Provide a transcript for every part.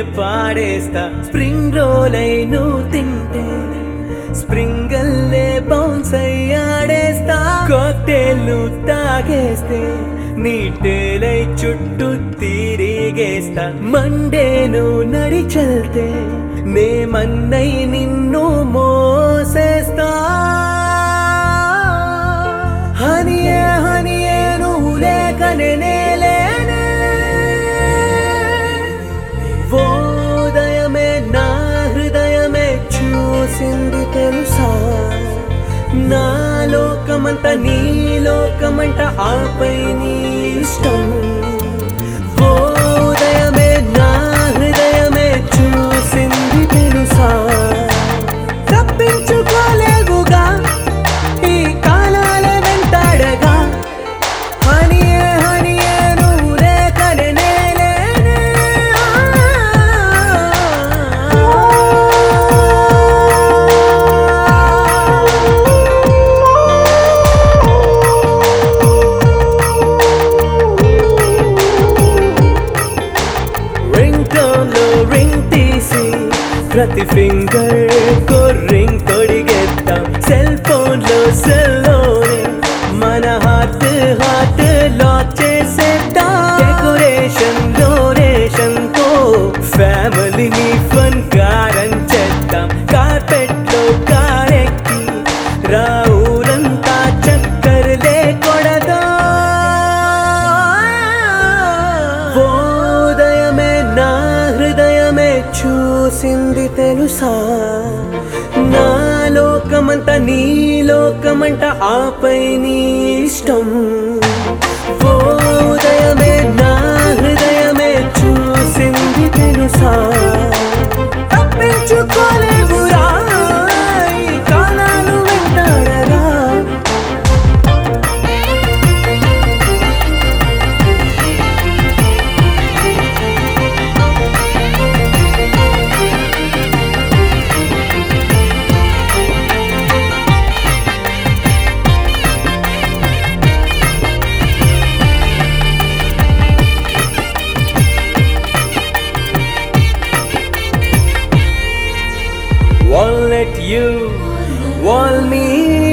పాడేస్తా spring roll అయి నువ్వు తింటే స్ప్రింగల్లే బౌన్స్ అయ్యాడేస్తా కాక్టైల్ తాగేస్తే నీ టేలై చుట్టూ తిరిగేస్తా మండేను నడి చల్తే నే మన్నై నిన్ను మోసేస్తా హనియే హనియే నువ్వు లేకనే నేలేనే ఓదయమే నా హృదయమే చూసింది తెలుసా నా లోకమంట నీ లోకమంట ఆపై నీ ఇష్టం ఓదయమే నా హృదయమే చూసింది తెలుసా తప్పించుకోలేవుగా ఈ కాలాల వెంటాడగా హనియే హనియే నువ్వు లేకనే నేలేనే రింగ్ టోన్లో రింగ్ తీసి ప్రతి ఫింగర్ కో రింగ్ తొడిగేద్దాం సెల్ ఫోన్లో సెల్లోనే మన హార్ట్ హార్ట్ లాక్ చేసేద్దాం డెకరేషన్ డొనేషన్ తో ఫ్యామిలీని ఫన్ కారం చేద్దాం కార్పెట్ లో కారెక్కి రావులంతా చక్కర్లే కొడదా ఓదయమే నా హృదయమే చూసింది తెలుసా నా లోకమంత నీ లోకమంట ఆపై నీ ఇష్టం ఓదయమే నా హృదయమే చూసింది తెలుసా తప్పించుకోలేవురా ఈ కాలాలు వెంటాడగా won't let you wall me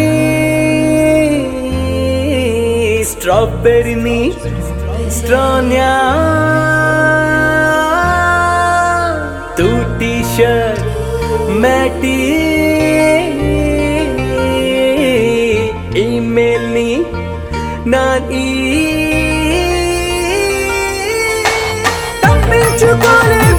strawberry ni stronya tu t-shirt matty email ni not e తప్పించుకోలే